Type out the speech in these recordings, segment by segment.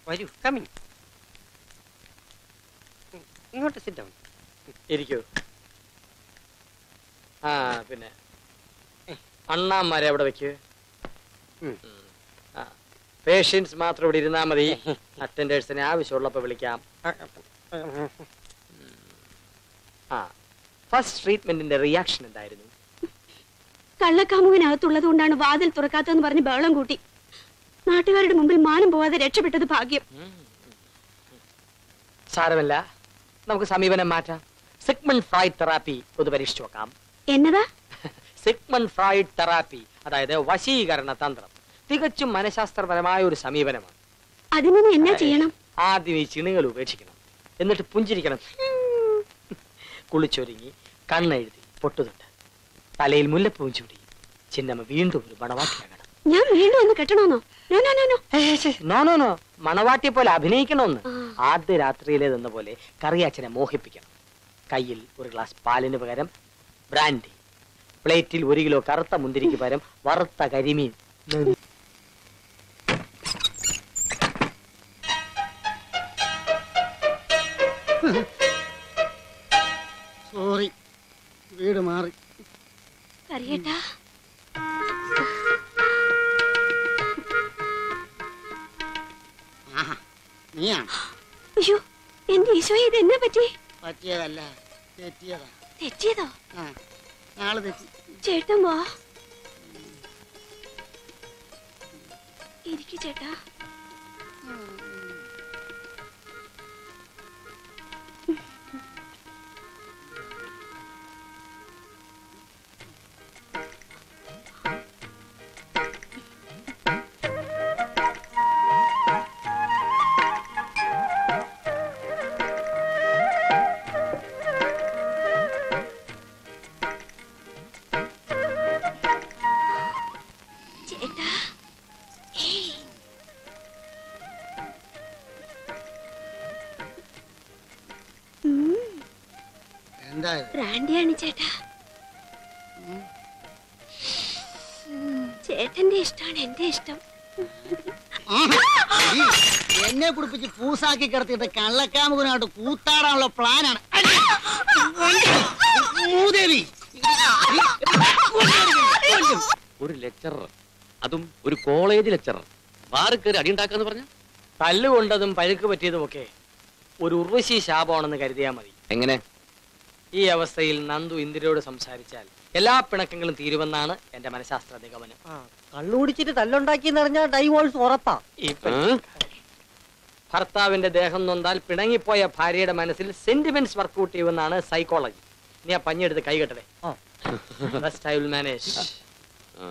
വരൂ കമ്മിങ് ഇങ്ങോട്ട് sit down ഇരിക്കൂ ആ പിന്നെ അണ്ണാമാരെ അവിടെ വെക്കൂ ഉം. പേഷ്യൻസ് മാത്രം ഇവിടെ ഇരുന്നാ മതി അറ്റൻഡേഴ്സിനെ ആവശ്യമുള്ളപ്പോ വിളിക്കാം ആ ഫസ്റ്റ് ട്രീറ്റ്മെന്റിന്റെ റിയാക്ഷൻ എന്തായിരുന്നു കള്ളക്കാമുവിനകത്തുള്ളത് കൊണ്ടാണ് വാതിൽ തുറക്കാത്തതെന്ന് പറഞ്ഞ് ബഹളം കൂട്ടി നാട്ടുകാരുടെ മുമ്പിൽ മാനം പോവാതെ രക്ഷപ്പെട്ടത് ഭാഗ്യം സാരമല്ല നമുക്ക് സമീപനം മാറ്റാം സിഗ്മൺ ഫ്രൈഡ് തെറാപ്പി ഒന്ന് പരീക്ഷിച്ചു നോക്കാം എന്നതാ സിഗ്മൺ ഫ്രൈഡ് തെറാപ്പി അതായത് വശീകരണ തന്ത്രം തികച്ചും മനഃശാസ്ത്രപരമായ ഒരു സമീപനമാണ് അതിന് എന്നാ ചെയ്യണം ആദ്യം ഈ ചിണുകൾ ഉപേക്ഷിക്കണം എന്നിട്ട് പുഞ്ചിരിക്കണം കുളിച്ചൊരുങ്ങി കണ്ണെഴുതി പൊട്ടുതുണ്ട് തലയിൽ മുല്ലപ്പൂവും ചൂടി ചിന്നമ്മ വീണ്ടും ഒരു മണവാട്ടിയാകണം ഞാൻ വീണ്ടും ഒന്ന് കെട്ടണമെന്നോ no no no no no no no മണവാട്ടിയെ പോലെ അഭിനയിക്കണമെന്ന് ആ. ആദ്യ രാത്രിയിലേതെന്ന പോലെ കറിയാച്ചനെ മോഹിപ്പിക്കണം കയ്യിൽ ഒരു ഗ്ലാസ് പാലിന് പകരം ബ്രാൻഡി പ്ലേറ്റിൽ ഒരു കിലോ കറുത്ത മുന്തിരിക്ക് പകരം വറുത്ത കരിമീൻ സോറി വീട് മാറി കറിയേട്ടാ ആഹാ നീയാണ് അയ്യോ എന്റെ ഈശോയെ ഇത് എന്നാ പറ്റി പറ്റിയതല്ല തെറ്റിയതാ തെറ്റിയതോ ആ നാളെ തെറ്റി ചേട്ടൻ വാ ഇരിക്കു ചേട്ടാ ചേട്ടാ ഏയ് ഉം, എന്താ ഇത് ബ്രാൻഡിയാണ് ചേട്ടാ ഉം, ചേട്ടന്റെ ഇഷ്ടമാണ് എന്റെ ഇഷ്ടം ആഹാ, ഈ എന്നെ കുടിപ്പിച്ച് പൂസാക്കി കിടത്തിയിട്ട് കള്ളക്കാമുകനായിട്ട് കൂത്താടാനുള്ള പ്ലാനാണ് അയ്യോ, ഭൂദേവി ഒരു ലെക്ചറർ അതും ഒരു കോളേജ് ലെക്ചറർ ബാറ് കയറി അടിയുണ്ടാക്കാന്ന് പറഞ്ഞ തല്ലുകൊണ്ടതും പഴുക്ക് പറ്റിയതുമൊക്കെ ഒരു ഉർവശി ശാപമാണെന്ന് കരുതിയാൽ മതി എങ്ങനെ ഈ അവസ്ഥയിൽ നന്ദു ഇന്ദിരയോട് സംസാരിച്ചാൽ എല്ലാ പിണക്കങ്ങളും തീരുമെന്നാണ് എന്റെ മനഃശാസ്ത്ര നിഗമനം കള്ളു കുടിച്ചിട്ട് തല്ലുണ്ടാക്കിയെന്ന് പറഞ്ഞാൽ ഡൈവോഴ്സ് ഉറപ്പാ ഈ പ- ഭർത്താവിന്റെ ദേഹം നൊന്താൽ പിണങ്ങിപ്പോയ ഭാര്യയുടെ മനസ്സിൽ സെന്റിമെന്റ്സ് വർക്കൗട്ട് ചെയ്യുമെന്നാണ് സൈക്കോളജി നീ ആ പഞ്ഞെടുത്ത് കൈകെട്ടടെ ആ. Rest I will manage. ആ.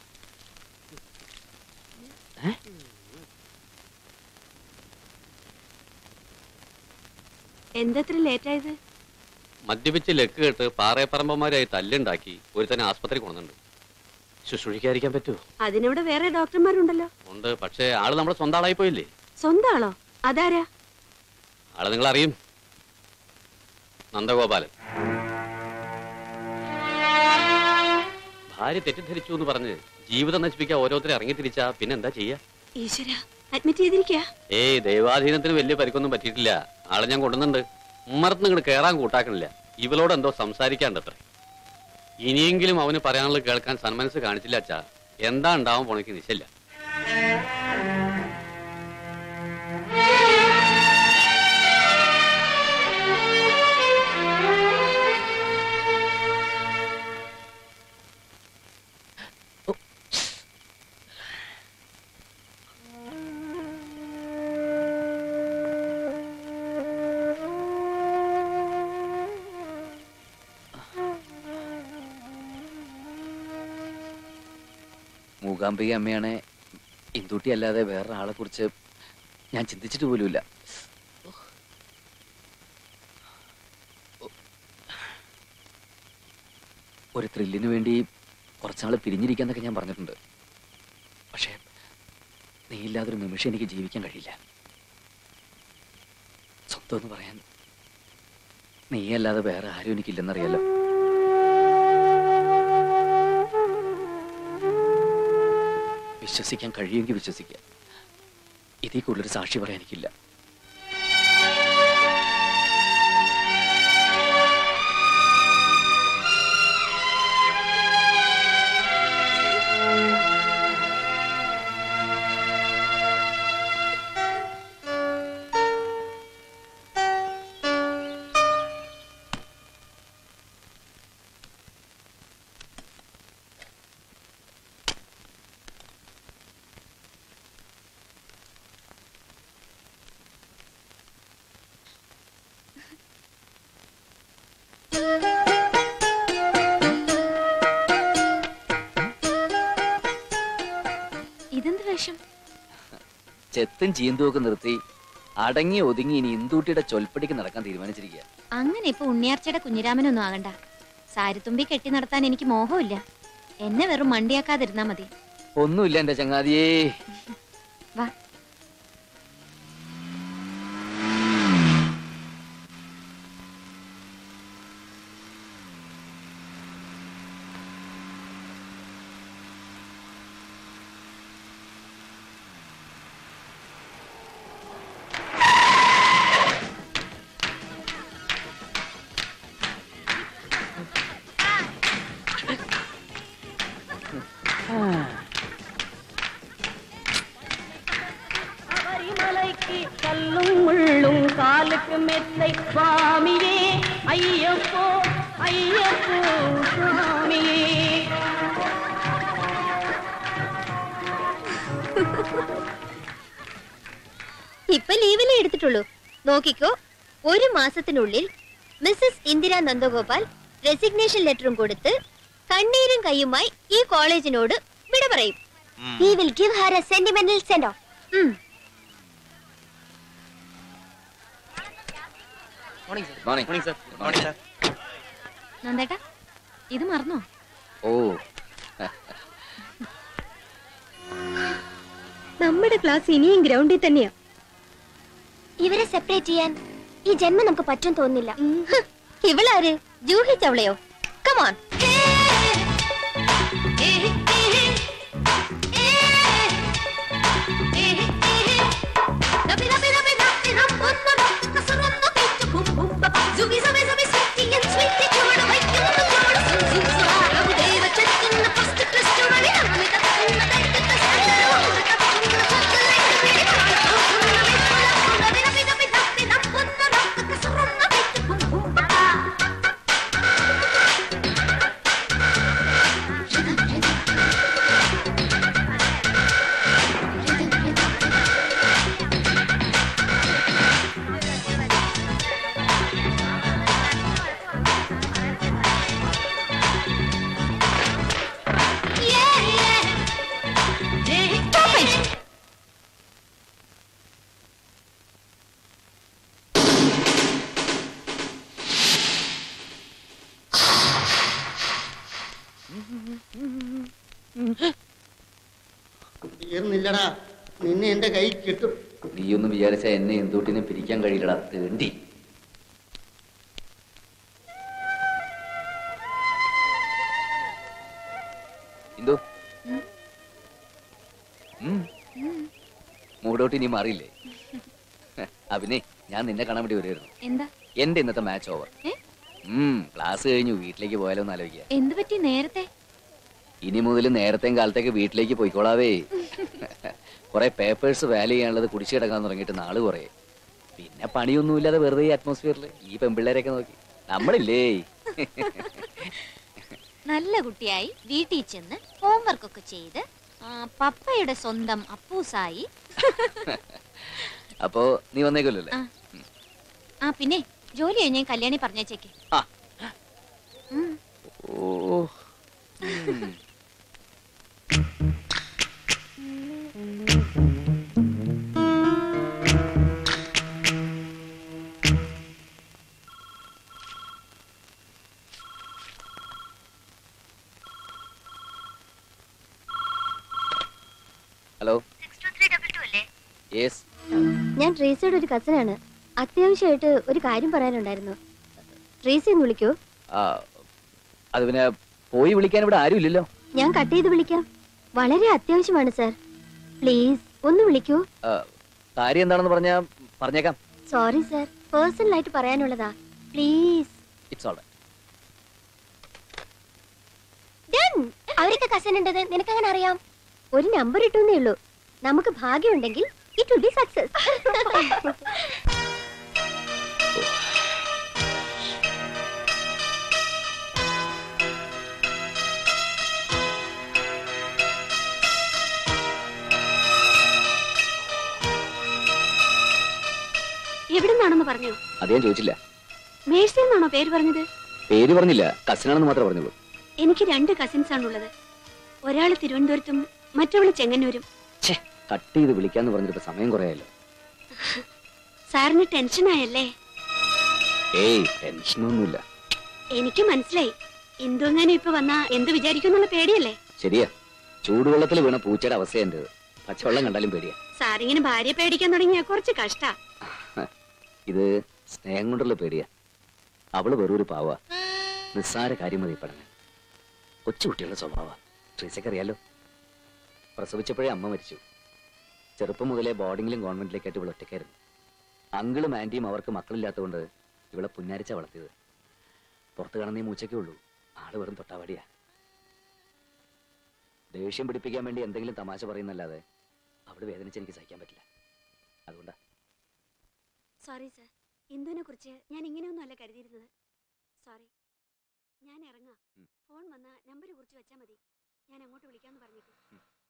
എന്തത്ര ലേറ്റ് ആയത് മദ്യപിച്ച് ലക്ക് കേട്ട് പാറയപ്പറമ്പന്മാരായി തല്ലുണ്ടാക്കി ഒരുത്തനെ ആസ്പത്രി കൊണ്ടുണ്ട് ശുശ്രൂഷിക്കാതിരിക്കാൻ പറ്റൂ അതിനിവിടെ വേറെ ഡോക്ടർമാരുണ്ടല്ലോ ഉണ്ട് പക്ഷേ ആള് നമ്മുടെ സ്വന്തം ആളായി പോയില്ലേ സ്വന്തം ആളോ അതാരാ ആളെ നിങ്ങൾ അറിയും നന്ദഗോപാലൻ ഭാര്യ തെറ്റിദ്ധരിച്ചു എന്ന് പറഞ്ഞ് ജീവിതം നശിപ്പിക്കാൻ ഓരോരുത്തരെ ഇറങ്ങി തിരിച്ചാ പിന്നെ എന്താ ചെയ്യാ ഈശ്വര അഡ്മിറ്റ് ചെയ്തിരിക്കുക ഏയ് ദൈവാധീനത്തിന് വലിയ പരിക്കൊന്നും പറ്റിയിട്ടില്ല ആളെ ഞാൻ കൊണ്ടുവന്നുണ്ട് ഉമ്മറത്ത് ഇങ്ങോട്ട് കയറാൻ കൂട്ടാക്കണില്ല ഇവളോട് എന്തോ സംസാരിക്കാണ്ടത്രേ ഇനിയെങ്കിലും അവന് പറയാനുള്ളത് കേൾക്കാൻ സന്മനസ് കാണിച്ചില്ല അച്ഛാ എന്താ ഉണ്ടാവാൻ പോണേക്ക് നിശ്ചയില്ല മൂകാംബിക അമ്മയാണെ ഇന്ദുട്ടി അല്ലാതെ വേറൊരാളെ കുറിച്ച് ഞാൻ ചിന്തിച്ചിട്ട് പോലുമില്ല ഒരു ത്രില്ലിന് വേണ്ടി കുറച്ചാൾ പിരിഞ്ഞിരിക്കാന്നൊക്കെ ഞാൻ പറഞ്ഞിട്ടുണ്ട് പക്ഷേ നീ ഇല്ലാതൊരു നിമിഷം എനിക്ക് ജീവിക്കാൻ കഴിയില്ല സ്വന്തം എന്ന് പറയാൻ നീയല്ലാതെ വേറെ ആരും എനിക്കില്ലെന്നറിയാലോ വിശ്വസിക്കാൻ കഴിയുമെങ്കിൽ വിശ്വസിക്കുക ഇതിൽ കൂടുതലൊരു സാക്ഷി പറയാൻ എനിക്കില്ല ഇതെന്ത് വേഷം ചെത്തും ചീന്തും ഒക്കെ നിർത്തി അടങ്ങി ഒതുങ്ങി ഇനി ഇന്ദൂട്ടിയുടെ ചൊൽപ്പടിക്ക് നടക്കാൻ തീരുമാനിച്ചിരിക്കുക അങ്ങനെ ഇപ്പൊ ഉണ്ണിയാർച്ചയുടെ കുഞ്ഞിരാമനൊന്നും ആകണ്ട സാരിത്തുമ്പി കെട്ടി നടത്താൻ എനിക്ക് മോഹമില്ല എന്നെ വെറും മണ്ടിയാക്കാതിരുന്നാ മതി ഒന്നുമില്ല എന്റെ ചങ്ങാതിയേ വാ ശബരിമലയ്ക്ക് കല്ലും മുള്ളും കാലുക്ക് മെத்தை സ്വാമിയേ അയ്യപ്പോ അയ്യപ്പോ സ്വാമിയേ ഇപ്പൊ ലീവിലേ എടുത്തിട്ടുള്ളൂ നോക്കിക്കോ ഒരു മാസത്തിനുള്ളിൽ മിസ്സസ് ഇന്ദിര നന്ദഗോപാൽ റെസിഗ്നേഷൻ ലെറ്ററും കൊടുത്ത് കണ്ണീരും കൈയുമായി ഈ കോളേജിനോട് വിട പറയും We will give her a sentimental send off. ഉം. മോർണിംഗ് നന്ദേട്ടാ ഇത് മറന്നോ ഓ നമ്മുടെ ക്ലാസ് ഇനിയും ഗ്രൗണ്ടിൽ തന്നെയാ ഇവരെ സെപ്പറേറ്റ് ചെയ്യാൻ ഈ ജന്മം നമുക്ക് പറ്റും തോന്നുന്നില്ല ഇവളാര് ജൂഹി ചവളയോ കമോൺ തീർന്നില്ലടാ നിന്നെ എന്റെ കൈ കിട്ടും നീയൊന്നും വിചാരിച്ച എന്നെ എന്തൂട്ടിനെ പിരിക്കാൻ കഴിയില്ലടാ തേണ്ടി എന്തോ മൂടോട്ട് ഇനി മാറിയില്ലേ അഭിനേ ഞാൻ നിന്നെ കാണാൻ വേണ്ടി വരുമായിരുന്നു എന്താ എന്റെ ഇന്നത്തെ മാച്ച് ഓവർ ഏ? ഉം ക്ലാസ് കഴിഞ്ഞു വീട്ടിലേക്ക് പോയാലോ എന്ന് ആലോചിക്കുക എന്ത് പറ്റി നേരത്തെ ഇനി മുതൽ നേരത്തെയും കാലത്തേക്ക് വീട്ടിലേക്ക് പോയിക്കോളാവേ കുറെ പേപ്പേഴ്സ് വാല്യൂ ചെയ്യാനുള്ളത് കുടിച്ചു കിടക്കാൻ തുടങ്ങിയിട്ട് നാള് കുറെ പിന്നെ പണിയൊന്നുമില്ലാതെ വെറുതെ ഈ അറ്റ്മോസ്ഫിയറിൽ ഈ പെമ്പിള്ളേരൊക്കെ നോക്കി നമ്മളില്ലേ നല്ല കുട്ടിയായി വീട്ടിൽ ചെന്ന് ഹോംവർക്ക് ഒക്കെ ചെയ്ത് ആ, പപ്പയുടെ സ്വന്തം അപ്പൂസായി അപ്പോ നീ വന്നേക്കല്ലോ ആ. ആ പിന്നെ ജോലി കഴിഞ്ഞ് കല്യാണി പറഞ്ഞേച്ചേക്ക് ആ. ഉം. ഓ ഉം. ഹലോ യെസ് ഞാൻ ട്രീസയുടെ ഒരു കസിനാണ് അത്യാവശ്യമായിട്ട് ഒരു കാര്യം പറയാനുണ്ടായിരുന്നു ട്രീസി ഒന്ന് വിളിക്കൂ ആ അത് പിന്നെ പോയി വിളിക്കാൻ ഇവിടെ ആരും ഇല്ലല്ലോ ഞാൻ കട്ട് ചെയ്ത് വിളിക്കാം വളരെ അത്യാവശ്യമാണ് സാർ പ്ലീസ് ഒന്ന് വിളിക്കൂ ആ, കാര്യം എന്താണെന്ന് പറഞ്ഞാ പറഞ്ഞേക്കാം സോറി സർ പേഴ്സണൽ ആയിട്ട് പറയാനുള്ളതാ പ്ലീസ് ഇറ്റ്സ് ഓൾ ഡൺ അവരൊക്കെ കസൻ ഉണ്ടെന്ന് നിനക്ക് അങ്ങനെ അറിയാം ഒരു നമ്പർ ഇട്ടുന്നേ ഉള്ളൂ നമുക്ക് ഭാഗ്യമുണ്ടെങ്കിൽ ഇറ്റ് വിൽ ബി സക്സസ് എവിടെ നിന്നാണെന്ന് പറഞ്ഞു അത് ഞാൻ ചോദിച്ചില്ല മേഴ്സിൽ നിന്നാണോ പേര് പറഞ്ഞത് പേര് പറഞ്ഞില്ല കസിനാണെന്ന് മാത്രമേ പറഞ്ഞുള്ളൂ എനിക്ക് രണ്ട് കസിൻസ് ആണുള്ളത് ഒരാള് തിരുവനന്തപുരത്തും മറ്റവള് ചെങ്ങന്നൂരും ഛേ കട്ട് ചെയ്ത് വിളിക്കാന്ന് പറഞ്ഞിട്ട് സമയം കുറയായല്ലോ സാറിന് ടെൻഷനായല്ലേ ഏയ് ടെൻഷനൊന്നുമില്ല എനിക്ക് മനസ്സിലായി എന്തെങ്ങാനും ഇപ്പൊ വന്നാ എന്ത് വിചാരിക്കും എന്നുള്ള പേടിയല്ലേ ശരിയാ ചൂടുവെള്ളത്തിൽ വീണ പൂച്ചയുടെ അവസ്ഥ എന്റേത് പച്ചവെള്ളം കണ്ടാലും പേടിയാ സാറിങ്ങനെ ഭാര്യ പേടിക്കാൻ തുടങ്ങിയ കുറച്ച് കഷ്ടാ ഇത് സ്നേഹം കൊണ്ടുള്ള പേടിയാ അവള് വെറൊരു പാവ നിസ്സാര കാര്യം മതി പഠനം കൊച്ചുകുട്ടികളുടെ സ്വഭാവ ട്രീസൊക്കെ അറിയാലോ പ്രസവിച്ചപ്പോഴേ അമ്മ മരിച്ചു ചെറുപ്പം മുതലേ ബോർഡിങ്ങിലും ഗവൺമെന്റിലേക്കായിട്ട് ഇവൾ ഒറ്റയ്ക്കായിരുന്നു അങ്കിളും ആന്റിയും അവർക്ക് മക്കളില്ലാത്തതുകൊണ്ട് ഇവളെ പുന്നാരിച്ച വളർത്തിയത് പുറത്ത് കാണുന്ന ഈ മൂച്ചയ്ക്കേ ഉള്ളൂ ആള് വെറും തൊട്ടാവാടിയാ ദേഷ്യം പിടിപ്പിക്കാൻ വേണ്ടി എന്തെങ്കിലും തമാശ പറയുന്നല്ലാതെ അവള് വേദനിച്ച് എനിക്ക് സഹിക്കാൻ പറ്റില്ല അതുകൊണ്ടാ സോറി സർ ഇന്ദുവിനെ കുറിച്ച് ഞാൻ ഇങ്ങനെയൊന്നും അല്ല കരുതിയിരുന്നത് സോറി ഞാൻ ഇറങ്ങാം ഉം. ഫോൺ വന്ന നമ്പർ കുറിച്ച് വെച്ചാൽ മതി ഞാൻ അങ്ങോട്ട് വിളിക്കാന്ന് പറഞ്ഞേക്കും